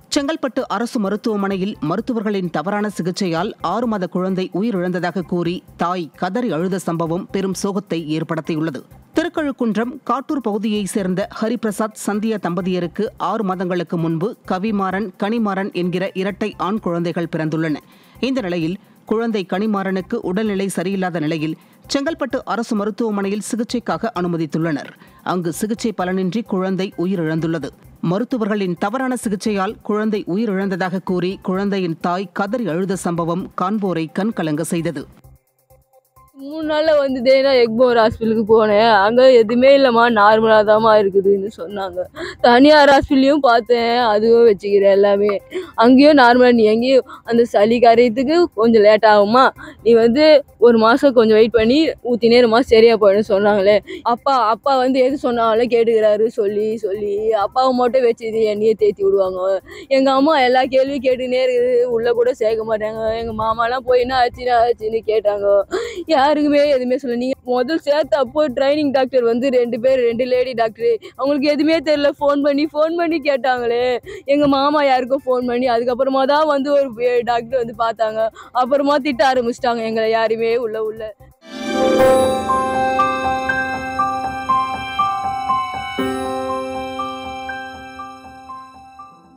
செங்கல்பட்டு அரசு மருத்துவமனையில் மருத்துவர்களின் தவறான சிகிச்சையால் ஆறு மாத குழந்தை உயிரிழந்ததாக கூறி தாய் கதறி அழுத சம்பவம் பெரும் சோகத்தை ஏற்படுத்தியுள்ளது திருக்கழுக்குன்றம் காட்டூர் பகுதியைச் சேர்ந்த ஹரிபிரசாத் சந்தியா தம்பதியருக்கு ஆறு மாதங்களுக்கு முன்பு கவிமாறன் கனிமாறன் என்கிற இரட்டை ஆண் குழந்தைகள் பிறந்துள்ளன இந்த நிலையில் குழந்தை கனிமாறனுக்கு உடல்நிலை சரியில்லாத நிலையில் செங்கல்பட்டு அரசு மருத்துவமனையில் சிகிச்சைக்காக அனுமதித்துள்ளனர் அங்கு சிகிச்சை பலனின்றி குழந்தை உயிரிழந்துள்ளது மருத்துவர்களின் தவறான சிகிச்சையால் குழந்தை உயிரிழந்ததாக கூறி குழந்தையின் தாய் கதறி அழுத சம்பவம் காண்போரை கண்கலங்க செய்தது மூணு நாளில் வந்து தேனா எக்மோர் ஹாஸ்பிட்டலுக்கு போனேன் அங்கே எதுவுமே இல்லைம்மா நார்மலாக தாம்மா இருக்குதுன்னு சொன்னாங்க தனியார் ஹாஸ்பிட்டலையும் பார்த்தேன் அதுவும் வச்சுக்கிறேன் எல்லாமே அங்கேயும் நார்மலாக நீ எங்கேயும் அந்த சளி கரையத்துக்கு கொஞ்சம் லேட் ஆகுமா நீ வந்து ஒரு மாதம் கொஞ்சம் வெயிட் பண்ணி ஊற்றினே இருமா சரியாக போயிடும் சொன்னாங்களே அப்பா அப்பா வந்து எது சொன்னாங்களே கேட்டுக்கிறாரு சொல்லி சொல்லி அப்பாவை மட்டும் வச்சு இது என்னையே தேத்தி விடுவாங்க எங்கள் அம்மா எல்லா கேள்வியும் கேட்டுனே இருக்குது உள்ளே கூட சேர்க்க மாட்டாங்க எங்கள் மாமாலாம் போய் என்ன ஆச்சு என்ன ஆச்சுன்னு கேட்டாங்க யாருக்குமே எதுவுமே சொல்ல நீங்க முதல் சேர்த்த அப்போ ட்ரைனிங் டாக்டர் வந்து ரெண்டு பேர் ரெண்டு லேடி டாக்டர் அவங்களுக்கு எதுவுமே தெரியல ஃபோன் பண்ணி ஃபோன் பண்ணி கேட்டாங்களே எங்க மாமா யாருக்கோ ஃபோன் பண்ணி அதுக்கப்புறமா தான் வந்து ஒரு டாக்டர் வந்து பார்த்தாங்க அப்புறமா திட்ட ஆரம்பிச்சிட்டாங்க எங்களை யாருமே உள்ள உள்ள